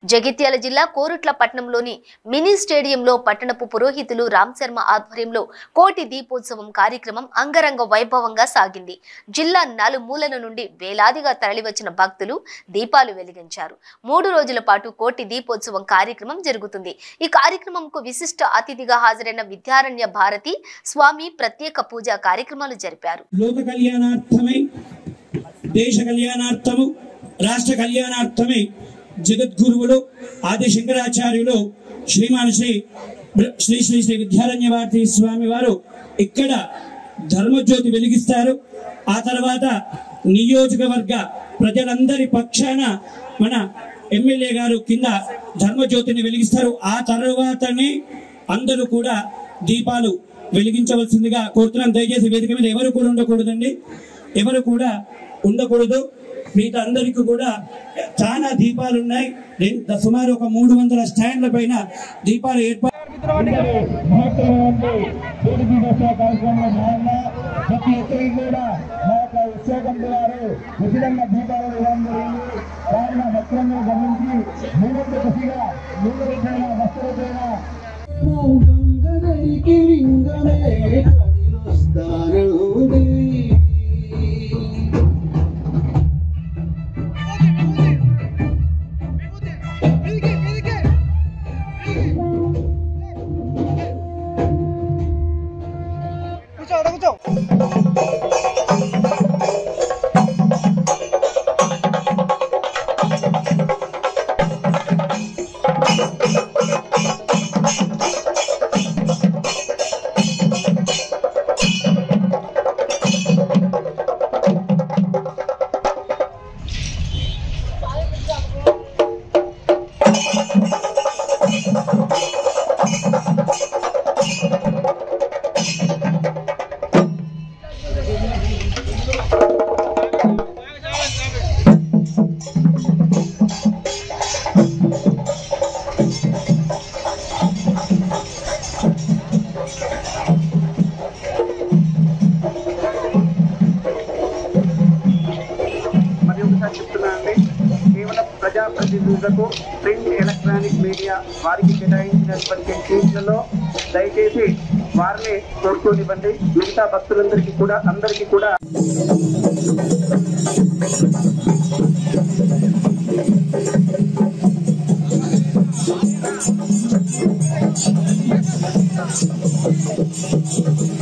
జగిత్యాల జిల్లా కోరుట్ల పట్టణంలోని మినీ స్టేడియంలో పట్టణపు పురోహితులు రామ్ శర్మ ఆధ్వర్యంలో కోటి దీపోత్సవం కార్యక్రమం అంగరంగ వైభవంగా సాగింది జిల్లా నలుమూలల నుండి వేలాదిగా తరలివచ్చిన భక్తులు దీపాలు వెలిగించారు మూడు రోజుల పాటు కోటి దీపోత్సవం కార్యక్రమం జరుగుతుంది ఈ కార్యక్రమంకు విశిష్ట అతిథిగా హాజరైన విద్యారణ్య భారతి స్వామి ప్రత్యేక పూజా కార్యక్రమాలు జరిపారు లోక కళ్యాణార్థమై దేశ కళ్యాణార్థము రాష్ట్ర కళ్యాణార్థమై జగద్గురువులు ఆది శంకరాచార్యులు శ్రీమాన్ శ్రీ శ్రీ శ్రీ శ్రీ విద్యారణ్య భారతి స్వామి వారు ఇక్కడ ధర్మజ్యోతి వెలిగిస్తారు ఆ తర్వాత నియోజకవర్గ ప్రజలందరి పక్షాన మన ఎమ్మెల్యే గారు కింద ధర్మజ్యోతిని వెలిగిస్తారు ఆ తర్వాతనే అందరూ కూడా దీపాలు వెలిగించవలసిందిగా కోరుతున్నాం దయచేసి వేదిక మీద ఎవరు కూడా ఉండకూడదండి ఎవరు కూడా ఉండకూడదు మిగతా అందరికీ కూడా చాలా దీపాలు ఉన్నాయి రెండు- సుమారు ఒక మూడు వందల స్టాండ్ల పైన దీపాలు ఏర్పాటు కార్యక్రమంలో భాగంగా ప్రతి ఒక్కరికి కూడా మా యొక్క ఉత్సాహం వారు ఉచితంగా దీపావళి ఇవ్వడం జరిగింది వారిని భక్తులను గమనించి మూడొంత కసిగా మూడు రూపాయల వస్త్రపైన గంగనరికి లింగమే కదిలొస్తానుడే. మరి ఒకసారి చెప్తున్నానండి కేవలం ప్రజాప్రతినిధులకు ప్రింట్ ఎలక్ట్రానిక్ మీడియా వారికి కేటాయించినటువంటి సీట్లలో దయచేసి వారిని కోరుకోనివ్వండి మిగతా భక్తులందరికీ కూడా అందరికీ కూడా శ్రీ